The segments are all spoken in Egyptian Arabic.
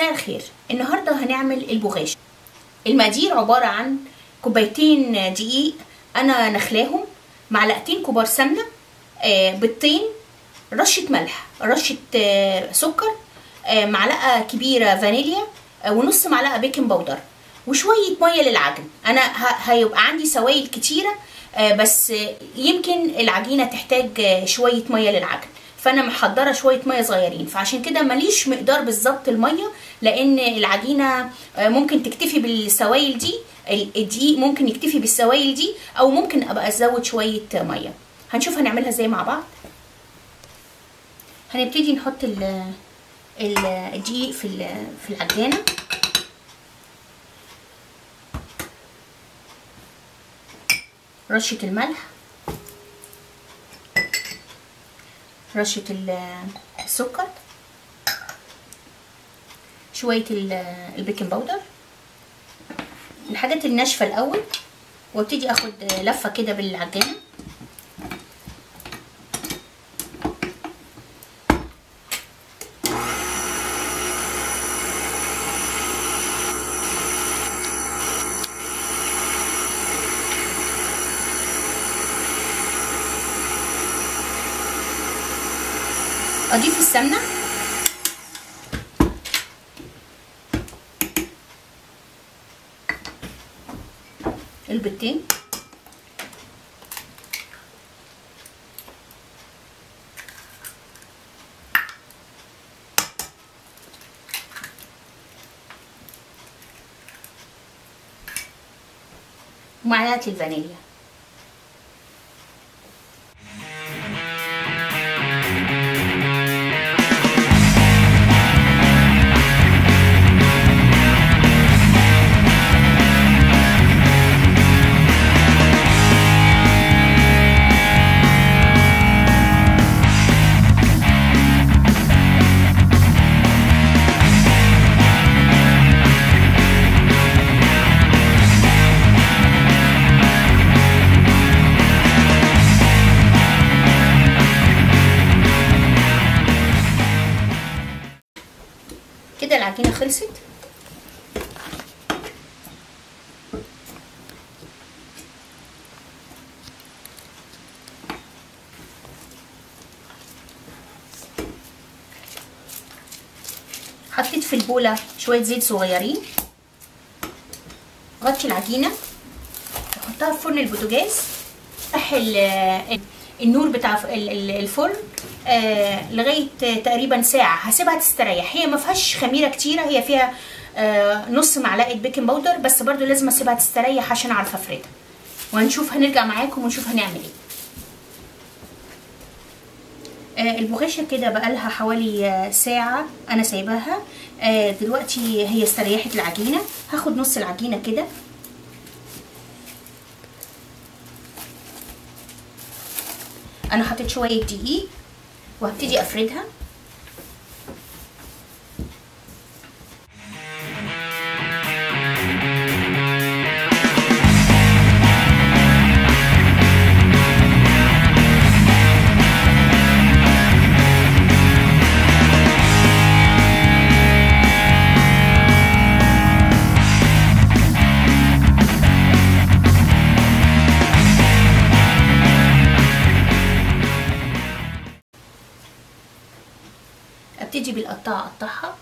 مساء الخير النهارده هنعمل البغاش المقادير عباره عن كوبايتين دقيق انا نخلاهم معلقتين كبار سمنه آه، بيضتين رشه ملح رشه آه، سكر آه، معلقه كبيره فانيليا آه، ونص معلقه بيكنج باودر وشويه ميه للعجن انا ه- هيبقى عندي سوائل كتيره آه، بس آه، يمكن العجينه تحتاج آه، شويه ميه للعجن فانا محضره شويه ميه صغيرين فعشان كده ماليش مقدار بالظبط الميه لان العجينه آه، ممكن تكتفي بالسوائل دي ال- الدقيق ممكن يكتفي بالسوائل دي او ممكن ابقى ازود شويه ميه هنشوف هنعملها ازاي مع بعض هنبتدي نحط ال- ال- الدقيق في ال- في العجانه رشه الملح رشه ال- السكر شويه ال- البيكنج باودر الحاجات الناشفه الاول وابتدي اخد لفه كده بالعجانه اضيف السمنه البيضتين ومعلقه الفانيليا كده العجينه خلصت حطيت في البوله شويه زيت صغيرين غطي العجينه احطها في فرن البوتاجاز افتح ال- النور بتاع ال- ال- الفرن آه لغايه تقريبا ساعه هسيبها تستريح هي ما فيهاش خميره كتيره هي فيها آه نص معلقه بيكنج باودر بس برضو لازم اسيبها تستريح عشان اعرف افردها وهنشوف هنرجع معاكم ونشوف هنعمل ايه آه البغاشة كده بقالها حوالي آه ساعة أنا سايباها آه دلوقتي هي استريحت العجينة هاخد نص العجينة كده أنا حطيت شوية دقيق وهبتدي أفردها ابتدي بالقطاعة اقطعها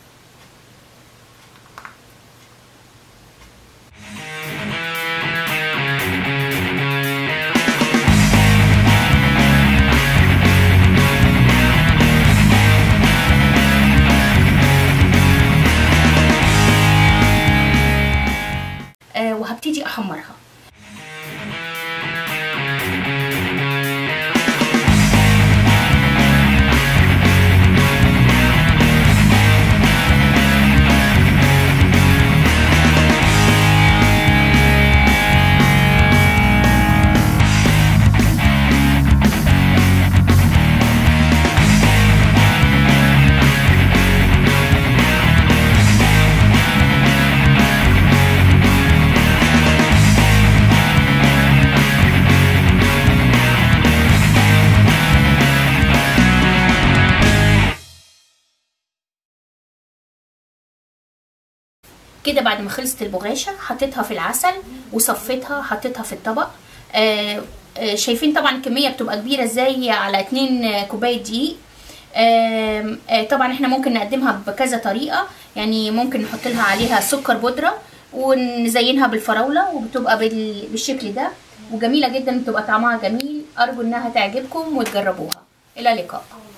آه وهبتدي احمرها كده بعد ما خلصت البغاشة حطيتها في العسل وصفيتها حطيتها في الطبق آه آه شايفين طبعا الكمية بتبقى كبيرة ازاي على 2 كوباية دقيق آم، آه، طبعا احنا ممكن نقدمها بكذا طريقة يعني ممكن نحط لها عليها سكر بودرة ونزينها بالفراولة وبتبقى بال- بالشكل ده وجميلة جدا بتبقى طعمها جميل أرجو إنها تعجبكم وتجربوها إلى اللقاء